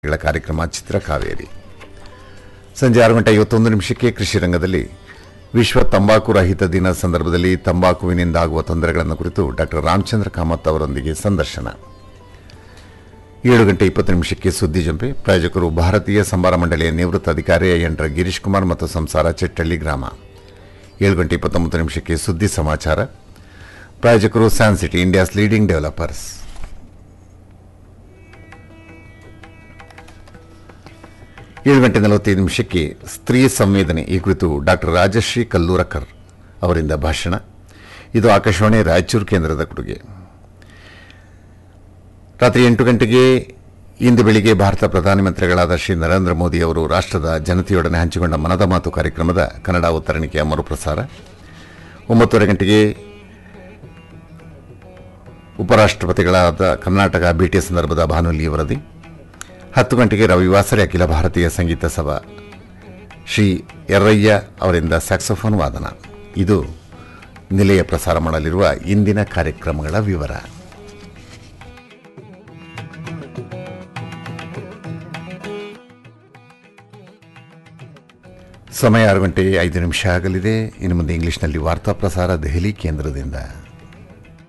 ಗಳ ಕಾರ್ಯಕ್ರಮ ಚಿತ್ರಕಾವೇರಿ ಸಂಜೆ ಆರು ಗಂಟೆ ಐವತ್ತೊಂದು ನಿಮಿಷಕ್ಕೆ ಕೃಷಿ ರಂಗದಲ್ಲಿ ವಿಶ್ವ ತಂಬಾಕು ರಹಿತ ದಿನ ಸಂದರ್ಭದಲ್ಲಿ ತಂಬಾಕುವಿನಿಂದ ಆಗುವ ತೊಂದರೆಗಳನ್ನು ಕುರಿತು ಡಾಕ್ಟರ್ ರಾಮಚಂದ್ರ ಕಾಮತ್ ಅವರೊಂದಿಗೆ ಸಂದರ್ಶನ ಏಳು ಗಂಟೆ ಇಪ್ಪತ್ತು ನಿಮಿಷಕ್ಕೆ ಸುದ್ದಿ ಜಂಪೆ ಪ್ರಾಯೋಜಕರು ಭಾರತೀಯ ಸಂಬಾರ ಮಂಡಳಿಯ ನಿವೃತ್ತ ಅಧಿಕಾರಿ ಎಂಟರ ಗಿರೀಶ್ ಕುಮಾರ್ ಮತ್ತು ಸಂಸಾರ ಚೆಟ್ಟಳ್ಳಿ ಗ್ರಾಮ ಏಳು ಗಂಟೆ ಇಪ್ಪತ್ತೊಂಬತ್ತು ನಿಮಿಷಕ್ಕೆ ಸುದ್ದಿ ಸಮಾಚಾರ ಪ್ರಾಯೋಜಕರು San City India's leading developers ಏಳು ಗಂಟೆ ನಲವತ್ತೈದು ನಿಮಿಷಕ್ಕೆ ಸ್ತ್ರೀ ಸಂವೇದನೆ ಈ ಕುರಿತು ಡಾಕ್ಟರ್ ರಾಜಶ್ರೀ ಕಲ್ಲೂರಕರ್ ಅವರಿಂದ ಭಾಷಣ ಇದು ಆಕಾಶವಾಣಿ ರಾಯಚೂರು ಕೇಂದ್ರದ ಕೊಡುಗೆ ರಾತ್ರಿ ಎಂಟು ಗಂಟೆಗೆ ಇಂದು ಬೆಳಿಗ್ಗೆ ಭಾರತ ಪ್ರಧಾನಮಂತ್ರಿಗಳಾದ ಶ್ರೀ ನರೇಂದ್ರ ಮೋದಿ ಅವರು ರಾಷ್ಟ್ರದ ಜನತೆಯೊಡನೆ ಹಂಚಿಕೊಂಡ ಮನದ ಮಾತು ಕಾರ್ಯಕ್ರಮದ ಕನ್ನಡ ಅವತರಣಿಕೆಯ ಮರುಪ್ರಸಾರ ಒಂಬತ್ತುವರೆ ಗಂಟೆಗೆ ಉಪರಾಷ್ಟ್ರಪತಿಗಳಾದ ಕರ್ನಾಟಕ ಭೇಟಿಯ ಸಂದರ್ಭದ ಭಾನುಲಿ ವರದಿ ಹತ್ತು ಗಂಟೆಗೆ ರವಿವಾಸರಿ ಅಖಿಲ ಭಾರತೀಯ ಸಂಗೀತ ಸಭಾ ಶ್ರೀ ಎರ್ರಯ್ಯ ಅವರಿಂದ ಸ್ಯಾಕ್ಸೋಫೋನ್ ವಾದನ ಇದು ನಿಲಯ ಪ್ರಸಾರ ಮಾಡಲಿರುವ ಇಂದಿನ ಕಾರ್ಯಕ್ರಮಗಳ ವಿವರ ಸಮಯ ಆರು ಗಂಟೆ ಐದು ನಿಮಿಷ ಆಗಲಿದೆ ಇನ್ನು ಮುಂದೆ ಇಂಗ್ಲಿಷ್ನಲ್ಲಿ ವಾರ್ತಾ ಪ್ರಸಾರ ದೆಹಲಿ ಕೇಂದ್ರದಿಂದ